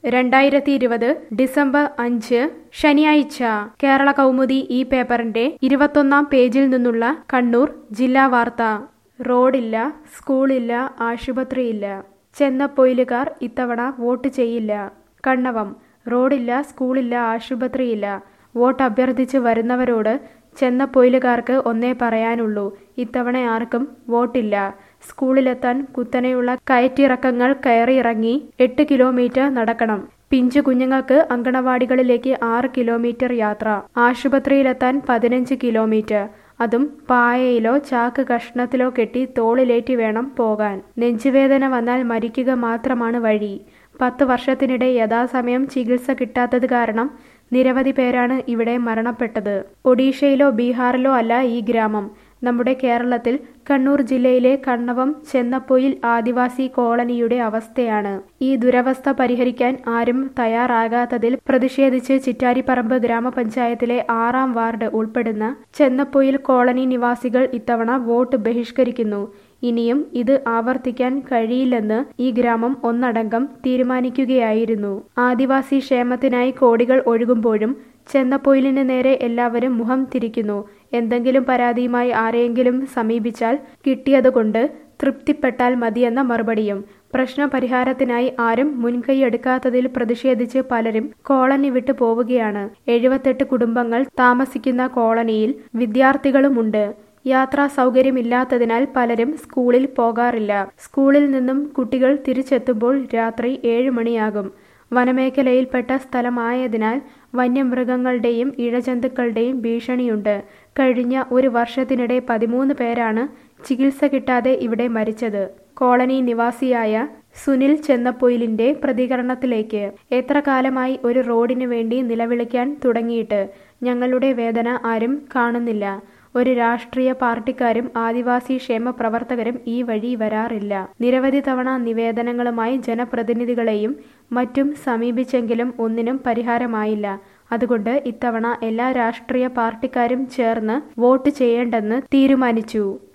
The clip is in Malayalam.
രണ്ടായിരത്തി ഇരുപത് ഡിസംബർ അഞ്ച് ശനിയാഴ്ച കേരള കൗമുദി ഈ പേപ്പറിന്റെ ഇരുപത്തൊന്നാം പേജിൽ നിന്നുള്ള കണ്ണൂർ ജില്ലാ വാർത്ത റോഡില്ല സ്കൂളില്ല ആശുപത്രിയില്ല ചെന്നപ്പൊയിലുകാർ ഇത്തവണ വോട്ട് ചെയ്യില്ല കണ്ണവം റോഡില്ല സ്കൂളില്ല ആശുപത്രിയില്ല വോട്ട് അഭ്യർത്ഥിച്ച് വരുന്നവരോട് ചെന്നപ്പൊയിലുകാർക്ക് ഒന്നേ പറയാനുള്ളൂ ഇത്തവണ ആർക്കും വോട്ടില്ല സ്കൂളിലെത്താൻ കുത്തനെയുള്ള കയറ്റിറക്കങ്ങൾ കയറിയിറങ്ങി എട്ട് കിലോമീറ്റർ നടക്കണം പിഞ്ചു കുഞ്ഞുങ്ങൾക്ക് അങ്കണവാടികളിലേക്ക് ആറ് കിലോമീറ്റർ യാത്ര ആശുപത്രിയിലെത്താൻ പതിനഞ്ച് കിലോമീറ്റർ അതും പായയിലോ ചാക്ക് കഷ്ണത്തിലോ കെട്ടി തോളിലേറ്റി വേണം പോകാൻ നെഞ്ചുവേദന വന്നാൽ മരിക്കുക മാത്രമാണ് വഴി പത്ത് വർഷത്തിനിടെ യഥാസമയം ചികിത്സ കിട്ടാത്തത് കാരണം നിരവധി പേരാണ് ഇവിടെ മരണപ്പെട്ടത് ഒഡീഷയിലോ ബീഹാറിലോ അല്ല ഈ ഗ്രാമം നമ്മുടെ കേരളത്തിൽ കണ്ണൂർ ജില്ലയിലെ കണ്ണവം ചെന്നപ്പൊയിൽ ആദിവാസി കോളനിയുടെ അവസ്ഥയാണ് ഈ ദുരവസ്ഥ പരിഹരിക്കാൻ ആരും തയ്യാറാകാത്തതിൽ പ്രതിഷേധിച്ച് ചിറ്റാരിപ്പറമ്പ് ഗ്രാമപഞ്ചായത്തിലെ ആറാം വാർഡ് ഉൾപ്പെടുന്ന ചെന്നപ്പൊയിൽ കോളനി നിവാസികൾ ഇത്തവണ വോട്ട് ബഹിഷ്കരിക്കുന്നു ഇനിയും ഇത് ആവർത്തിക്കാൻ കഴിയില്ലെന്ന് ഈ ഗ്രാമം ഒന്നടങ്കം തീരുമാനിക്കുകയായിരുന്നു ആദിവാസി ക്ഷേമത്തിനായി കോടികൾ ഒഴുകുമ്പോഴും ചെന്നപ്പൊയിലിന് നേരെ എല്ലാവരും മുഖം തിരിക്കുന്നു എന്തെങ്കിലും പരാതിയുമായി ആരെയെങ്കിലും സമീപിച്ചാൽ കിട്ടിയതുകൊണ്ട് തൃപ്തിപ്പെട്ടാൽ മതിയെന്ന മറുപടിയും പ്രശ്ന പരിഹാരത്തിനായി ആരും മുൻകൈയെടുക്കാത്തതിൽ പ്രതിഷേധിച്ച് പലരും കോളനി വിട്ടു പോവുകയാണ് എഴുപത്തെട്ട് കുടുംബങ്ങൾ താമസിക്കുന്ന കോളനിയിൽ വിദ്യാർത്ഥികളുമുണ്ട് യാത്രാ സൗകര്യമില്ലാത്തതിനാൽ പലരും സ്കൂളിൽ പോകാറില്ല സ്കൂളിൽ നിന്നും കുട്ടികൾ തിരിച്ചെത്തുമ്പോൾ രാത്രി ഏഴ് മണിയാകും വനമേഖലയിൽപ്പെട്ട സ്ഥലമായതിനാൽ വന്യമൃഗങ്ങളുടെയും ഇഴജന്തുക്കളുടെയും ഭീഷണിയുണ്ട് കഴിഞ്ഞ ഒരു വർഷത്തിനിടെ പതിമൂന്ന് പേരാണ് ചികിത്സ കിട്ടാതെ ഇവിടെ മരിച്ചത് കോളനി നിവാസിയായ സുനിൽ ചെന്നപ്പൊയിലിന്റെ പ്രതികരണത്തിലേക്ക് എത്ര കാലമായി ഒരു റോഡിനു വേണ്ടി നിലവിളിക്കാൻ തുടങ്ങിയിട്ട് ഞങ്ങളുടെ വേദന ആരും കാണുന്നില്ല ഒരു രാഷ്ട്രീയ പാർട്ടിക്കാരും ആദിവാസി ക്ഷേമ പ്രവർത്തകരും ഈ വഴി വരാറില്ല നിരവധി തവണ നിവേദനങ്ങളുമായി ജനപ്രതിനിധികളെയും മറ്റും സമീപിച്ചെങ്കിലും ഒന്നിനും പരിഹാരമായില്ല അതുകൊണ്ട് ഇത്തവണ എല്ലാ രാഷ്ട്രീയ പാർട്ടിക്കാരും ചേർന്ന് വോട്ട് ചെയ്യേണ്ടെന്ന് തീരുമാനിച്ചു